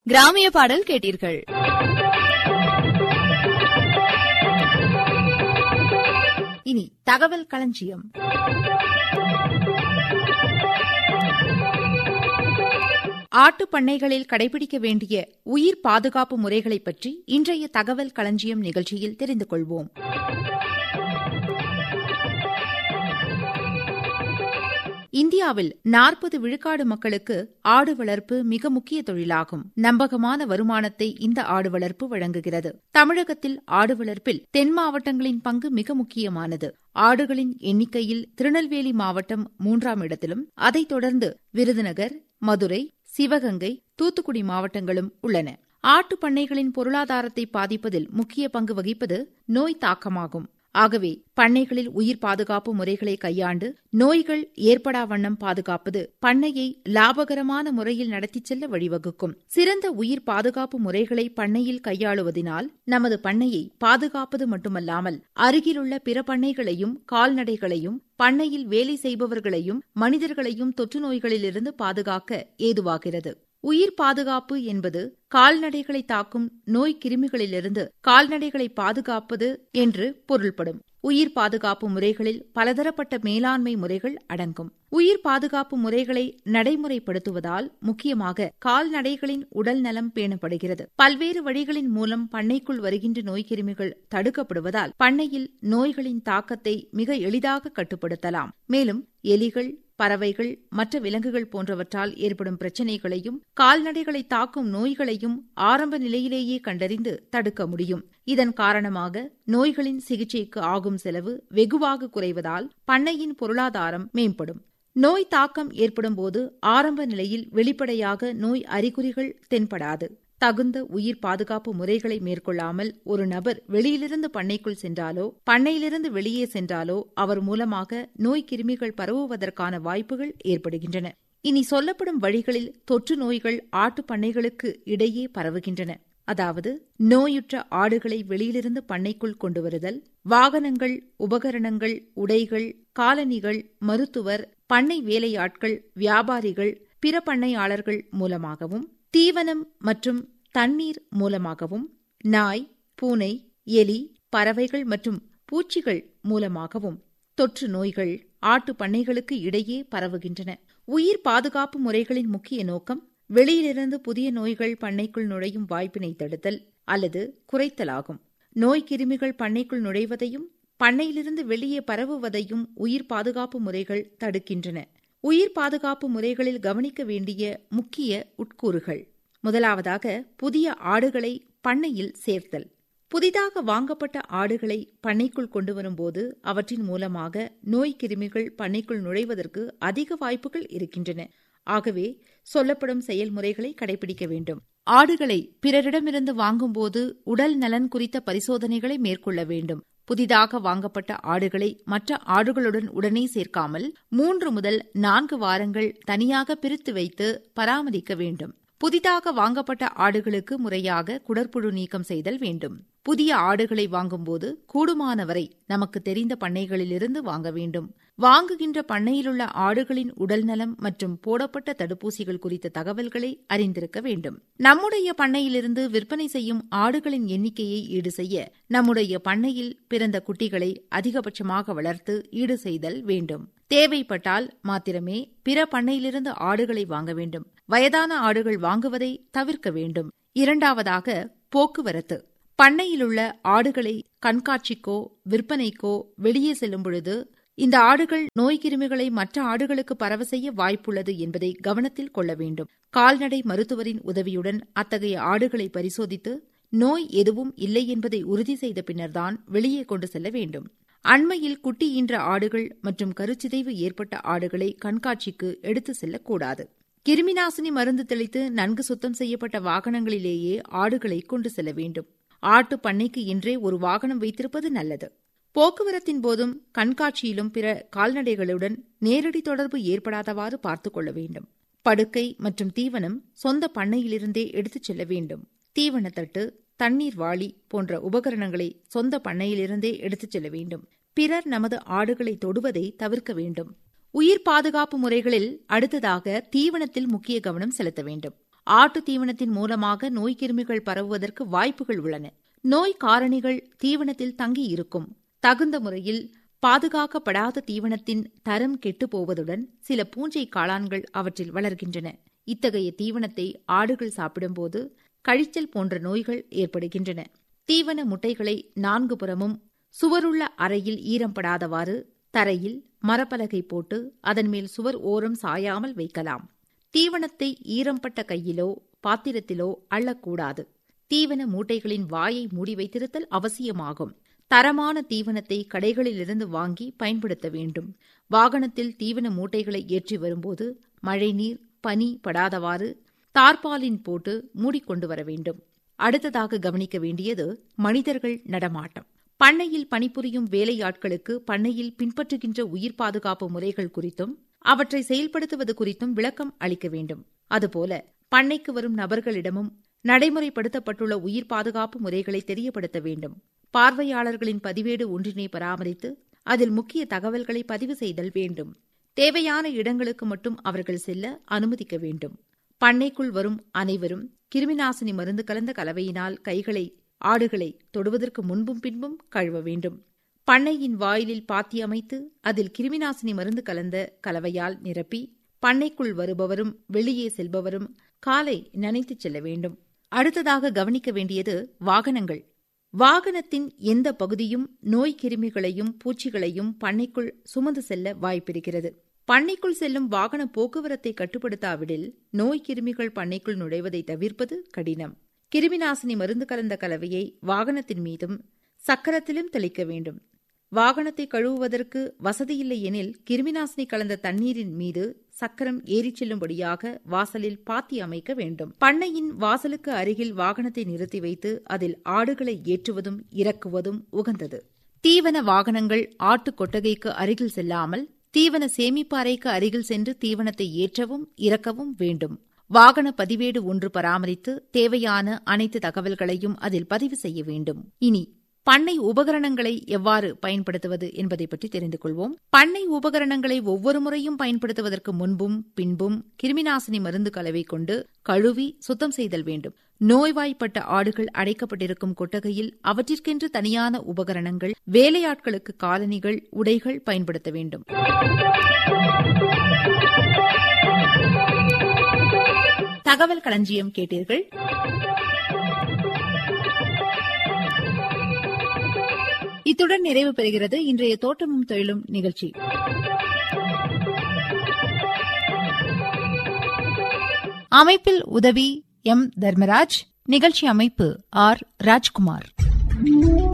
கிராமிய பாடல் கேட்டீர்கள் இனி தகவல் களஞ்சியம் ஆட்டுப் பண்ணைகளில் கடைபிடிக்க வேண்டிய உயிர் பாதுகாப்பு முறைகளைப் பற்றி இன்றைய தகவல் களஞ்சியம் நிகழ்ச்சியில் தெரிந்து கொள்வோம் இந்தியாவில் நாற்பது விழுக்காடு மக்களுக்கு ஆடு வளர்ப்பு மிக முக்கிய தொழிலாகும் நம்பகமான வருமானத்தை இந்த ஆடு வளர்ப்பு வழங்குகிறது தமிழகத்தில் ஆடு வளர்ப்பில் தென் மாவட்டங்களின் பங்கு மிக முக்கியமானது ஆடுகளின் எண்ணிக்கையில் திருநெல்வேலி மாவட்டம் மூன்றாம் இடத்திலும் அதைத் தொடர்ந்து விருதுநகர் மதுரை சிவகங்கை தூத்துக்குடி மாவட்டங்களும் உள்ளன ஆட்டு பண்ணைகளின் பொருளாதாரத்தை பாதிப்பதில் முக்கிய பங்கு வகிப்பது நோய் தாக்கமாகும் ஆகவே பண்ணைகளில் உயிர் பாதுகாப்பு முறைகளை கையாண்டு நோய்கள் ஏற்படா வண்ணம் பாதுகாப்பது பண்ணையை லாபகரமான முறையில் நடத்திச் செல்ல வழிவகுக்கும் சிறந்த உயிர் பாதுகாப்பு முறைகளை பண்ணையில் கையாளுவதினால் நமது பண்ணையை பாதுகாப்பது மட்டுமல்லாமல் அருகிலுள்ள பிற பண்ணைகளையும் கால்நடைகளையும் பண்ணையில் வேலை செய்பவர்களையும் மனிதர்களையும் தொற்று நோய்களிலிருந்து பாதுகாக்க ஏதுவாகிறது உயிர் பாதுகாப்பு என்பது கால்நடைகளை தாக்கும் நோய் கிருமிகளிலிருந்து கால்நடைகளை பாதுகாப்பது என்று பொருள்படும் உயிர் பாதுகாப்பு முறைகளில் பலதரப்பட்ட மேலாண்மை முறைகள் அடங்கும் உயிர் பாதுகாப்பு முறைகளை நடைமுறைப்படுத்துவதால் முக்கியமாக கால்நடைகளின் உடல் நலம் பேணப்படுகிறது பல்வேறு வழிகளின் மூலம் பண்ணைக்குள் வருகின்ற நோய்க்கிருமிகள் தடுக்கப்படுவதால் பண்ணையில் நோய்களின் தாக்கத்தை மிக எளிதாக கட்டுப்படுத்தலாம் மேலும் எலிகள் பறவைகள் மற்ற விலங்குகள் போன்றவற்றால் ஏற்படும் பிரச்சினைகளையும் கால்நடைகளை தாக்கும் நோய்களையும் ஆரம்ப நிலையிலேயே கண்டறிந்து தடுக்க முடியும் இதன் காரணமாக நோய்களின் சிகிச்சைக்கு ஆகும் செலவு வெகுவாக குறைவதால் பண்ணையின் பொருளாதாரம் மேம்படும் நோய் தாக்கம் ஏற்படும்போது ஆரம்ப நிலையில் வெளிப்படையாக நோய் அறிகுறிகள் தென்படாது தகுந்த உயிர் பாதுகாப்பு முறைகளை மேற்கொள்ளாமல் ஒரு நபர் வெளியிலிருந்து பண்ணைக்குள் சென்றாலோ பண்ணையிலிருந்து வெளியே சென்றாலோ அவர் மூலமாக நோய் கிருமிகள் பரவுவதற்கான வாய்ப்புகள் ஏற்படுகின்றன இனி சொல்லப்படும் வழிகளில் தொற்று நோய்கள் ஆட்டு பண்ணைகளுக்கு இடையே பரவுகின்றன அதாவது நோயுற்ற ஆடுகளை வெளியிலிருந்து பண்ணைக்குள் கொண்டு வருதல் வாகனங்கள் உபகரணங்கள் உடைகள் காலணிகள் மருத்துவர் பண்ணை வேலையாட்கள் வியாபாரிகள் பிற பண்ணையாளர்கள் மூலமாகவும் தீவனம் மற்றும் தண்ணீர் மூலமாகவும் நாய் பூனை எலி பறவைகள் மற்றும் பூச்சிகள் மூலமாகவும் தொற்று நோய்கள் ஆட்டு பண்ணைகளுக்கு இடையே பரவுகின்றன உயிர் பாதுகாப்பு முறைகளின் முக்கிய நோக்கம் வெளியிலிருந்து புதிய நோய்கள் பண்ணைக்குள் நுழையும் வாய்ப்பினை தடுத்தல் அல்லது குறைத்தலாகும் நோய் கிருமிகள் பண்ணைக்குள் நுழைவதையும் பண்ணையிலிருந்து வெளியே பரவுவதையும் உயிர் பாதுகாப்பு முறைகள் தடுக்கின்றன உயிர் பாதுகாப்பு முறைகளில் கவனிக்க வேண்டிய முக்கிய உட்கூறுகள் முதலாவதாக புதிய ஆடுகளை பண்ணையில் சேர்த்தல் புதிதாக வாங்கப்பட்ட ஆடுகளை பண்ணைக்குள் கொண்டு வரும்போது அவற்றின் மூலமாக நோய் கிருமிகள் பண்ணைக்குள் நுழைவதற்கு அதிக வாய்ப்புகள் இருக்கின்றன ஆகவே சொல்லப்படும் செயல்முறைகளை கடைபிடிக்க வேண்டும் ஆடுகளை பிறரிடமிருந்து வாங்கும்போது உடல் நலன் குறித்த பரிசோதனைகளை மேற்கொள்ள வேண்டும் புதிதாக வாங்கப்பட்ட ஆடுகளை மற்ற ஆடுகளுடன் உடனே சேர்க்காமல் மூன்று முதல் நான்கு வாரங்கள் தனியாக பிரித்து வைத்து பராமரிக்க வேண்டும் புதிதாக வாங்கப்பட்ட ஆடுகளுக்கு முறையாக குடற்புழு நீக்கம் செய்தல் வேண்டும் புதிய ஆடுகளை வாங்கும்போது கூடுமானவரை நமக்கு தெரிந்த பண்ணைகளிலிருந்து வாங்க வேண்டும் வாங்குகின்ற பண்ணையிலுள்ள ஆடுகளின் உடல்நலம் மற்றும் போடப்பட்ட தடுப்பூசிகள் குறித்த தகவல்களை அறிந்திருக்க வேண்டும் நம்முடைய பண்ணையிலிருந்து விற்பனை செய்யும் ஆடுகளின் எண்ணிக்கையை ஈடு செய்ய நம்முடைய பண்ணையில் பிறந்த குட்டிகளை அதிகபட்சமாக வளர்த்து ஈடு செய்தல் வேண்டும் தேவைப்பட்டால் மாத்திரமே பிற பண்ணையிலிருந்து ஆடுகளை வாங்க வேண்டும் வயதான ஆடுகள் வாங்குவதை தவிர்க்க வேண்டும் இரண்டாவதாக போக்குவரத்து பண்ணையிலுள்ள ஆடுகளை கண்காட்சிக்கோ விற்பனைக்கோ வெளியே செல்லும் பொழுது இந்த ஆடுகள் நோய் கிருமிகளை மற்ற ஆடுகளுக்கு பரவ செய்ய வாய்ப்புள்ளது என்பதை கவனத்தில் கொள்ள வேண்டும் கால்நடை மருத்துவரின் உதவியுடன் அத்தகைய ஆடுகளை பரிசோதித்து நோய் எதுவும் இல்லை என்பதை உறுதி செய்த பின்னர்தான் வெளியே கொண்டு செல்ல வேண்டும் அண்மையில் குட்டி ஈன்ற ஆடுகள் மற்றும் கருச்சிதைவு ஏற்பட்ட ஆடுகளை கண்காட்சிக்கு எடுத்து செல்லக்கூடாது கிருமிநாசினி மருந்து தெளித்து நன்கு சுத்தம் செய்யப்பட்ட வாகனங்களிலேயே ஆடுகளை கொண்டு செல்ல வேண்டும் ஆட்டு பண்ணைக்கு என்றே ஒரு வாகனம் வைத்திருப்பது நல்லது போக்குவரத்தின் போதும் கண்காட்சியிலும் பிற கால்நடைகளுடன் நேரடி தொடர்பு ஏற்படாதவாறு பார்த்துக் கொள்ள வேண்டும் படுக்கை மற்றும் தீவனம் சொந்த பண்ணையிலிருந்தே எடுத்துச் செல்ல வேண்டும் தீவனத்தட்டு தண்ணீர் வாளி போன்ற உபகரணங்களை சொந்த பண்ணையிலிருந்தே எடுத்துச் செல்ல வேண்டும் பிறர் நமது ஆடுகளை தொடுவதை தவிர்க்க வேண்டும் உயிர் பாதுகாப்பு முறைகளில் அடுத்ததாக தீவனத்தில் முக்கிய கவனம் செலுத்த வேண்டும் ஆட்டு தீவனத்தின் மூலமாக நோய்க்கிருமிகள் பரவுவதற்கு வாய்ப்புகள் உள்ளன நோய் காரணிகள் தீவனத்தில் தங்கியிருக்கும் தகுந்த முறையில் பாதுகாக்கப்படாத தீவனத்தின் தரம் கெட்டுப் போவதுடன் சில பூஞ்சை காளான்கள் அவற்றில் வளர்கின்றன இத்தகைய தீவனத்தை ஆடுகள் சாப்பிடும்போது கழிச்சல் போன்ற நோய்கள் ஏற்படுகின்றன தீவன முட்டைகளை நான்கு புறமும் சுவருள்ள அறையில் ஈரம்படாதவாறு தரையில் மரப்பலகை போட்டு அதன் மேல் சுவர் ஓரம் சாயாமல் வைக்கலாம் தீவனத்தை ஈரம்பட்ட கையிலோ பாத்திரத்திலோ அள்ளக்கூடாது தீவன மூட்டைகளின் வாயை மூடி வைத்திருத்தல் அவசியமாகும் தரமான தீவனத்தை கடைகளிலிருந்து வாங்கி பயன்படுத்த வேண்டும் வாகனத்தில் தீவன மூட்டைகளை ஏற்றி வரும்போது மழைநீர் பனி படாதவாறு தார்பாலின் போட்டு மூடிக்கொண்டு வர வேண்டும் அடுத்ததாக கவனிக்க வேண்டியது மனிதர்கள் நடமாட்டம் பண்ணையில் பணிபுரியும் வேலையாட்களுக்கு பண்ணையில் பின்பற்றுகின்ற உயிர் பாதுகாப்பு முறைகள் குறித்தும் அவற்றை செயல்படுத்துவது குறித்தும் விளக்கம் அளிக்க வேண்டும் அதுபோல பண்ணைக்கு வரும் நபர்களிடமும் நடைமுறைப்படுத்தப்பட்டுள்ள உயிர் பாதுகாப்பு முறைகளை தெரியப்படுத்த வேண்டும் பார்வையாளர்களின் பதிவேடு ஒன்றினை பராமரித்து அதில் முக்கிய தகவல்களை பதிவு செய்தல் வேண்டும் தேவையான இடங்களுக்கு மட்டும் அவர்கள் செல்ல அனுமதிக்க வேண்டும் பண்ணைக்குள் வரும் அனைவரும் கிருமிநாசினி மருந்து கலந்த கலவையினால் கைகளை ஆடுகளை தொடுவதற்கு முன்பும் பின்பும் கழுவ வேண்டும் பண்ணையின் வாயிலில் பாத்தி அமைத்து அதில் கிருமிநாசினி மருந்து கலந்த கலவையால் நிரப்பி பண்ணைக்குள் வருபவரும் வெளியே செல்பவரும் காலை நனைத்துச் செல்ல வேண்டும் அடுத்ததாக கவனிக்க வேண்டியது வாகனங்கள் வாகனத்தின் எந்த பகுதியும் நோய் கிருமிகளையும் பூச்சிகளையும் பண்ணைக்குள் சுமந்து செல்ல வாய்ப்பிருக்கிறது பண்ணைக்குள் செல்லும் வாகன போக்குவரத்தை கட்டுப்படுத்தாவிடில் நோய் கிருமிகள் பண்ணைக்குள் நுழைவதை தவிர்ப்பது கடினம் கிருமிநாசினி மருந்து கலந்த கலவையை வாகனத்தின் மீதும் சக்கரத்திலும் தெளிக்க வேண்டும் வாகனத்தை கழுவுவதற்கு வசதியில்லை எனில் கிருமிநாசினி கலந்த தண்ணீரின் மீது சக்கரம் ஏறிச் செல்லும்படியாக வாசலில் பாத்தி அமைக்க வேண்டும் பண்ணையின் வாசலுக்கு அருகில் வாகனத்தை நிறுத்தி வைத்து அதில் ஆடுகளை ஏற்றுவதும் இறக்குவதும் உகந்தது தீவன வாகனங்கள் ஆட்டு கொட்டகைக்கு அருகில் செல்லாமல் தீவன சேமிப்பு அறைக்கு அருகில் சென்று தீவனத்தை ஏற்றவும் இறக்கவும் வேண்டும் வாகன பதிவேடு ஒன்று பராமரித்து தேவையான அனைத்து தகவல்களையும் அதில் பதிவு செய்ய வேண்டும் இனி பண்ணை உபகரணங்களை எவ்வாறு பயன்படுத்துவது என்பதை பற்றி தெரிந்து கொள்வோம் பண்ணை உபகரணங்களை ஒவ்வொரு முறையும் பயன்படுத்துவதற்கு முன்பும் பின்பும் கிருமிநாசினி மருந்து கலவை கொண்டு கழுவி சுத்தம் செய்தல் வேண்டும் நோய்வாய்ப்பட்ட ஆடுகள் அடைக்கப்பட்டிருக்கும் கொட்டகையில் அவற்றிற்கென்று தனியான உபகரணங்கள் வேலையாட்களுக்கு காலணிகள் உடைகள் பயன்படுத்த வேண்டும் தகவல் களஞ்சியம் கேட்டீர்கள் இத்துடன் நிறைவு பெறுகிறது இன்றைய தோட்டமும் தொழிலும் நிகழ்ச்சி அமைப்பில் உதவி எம் தர்மராஜ் நிகழ்ச்சி அமைப்பு ஆர் ராஜ்குமார்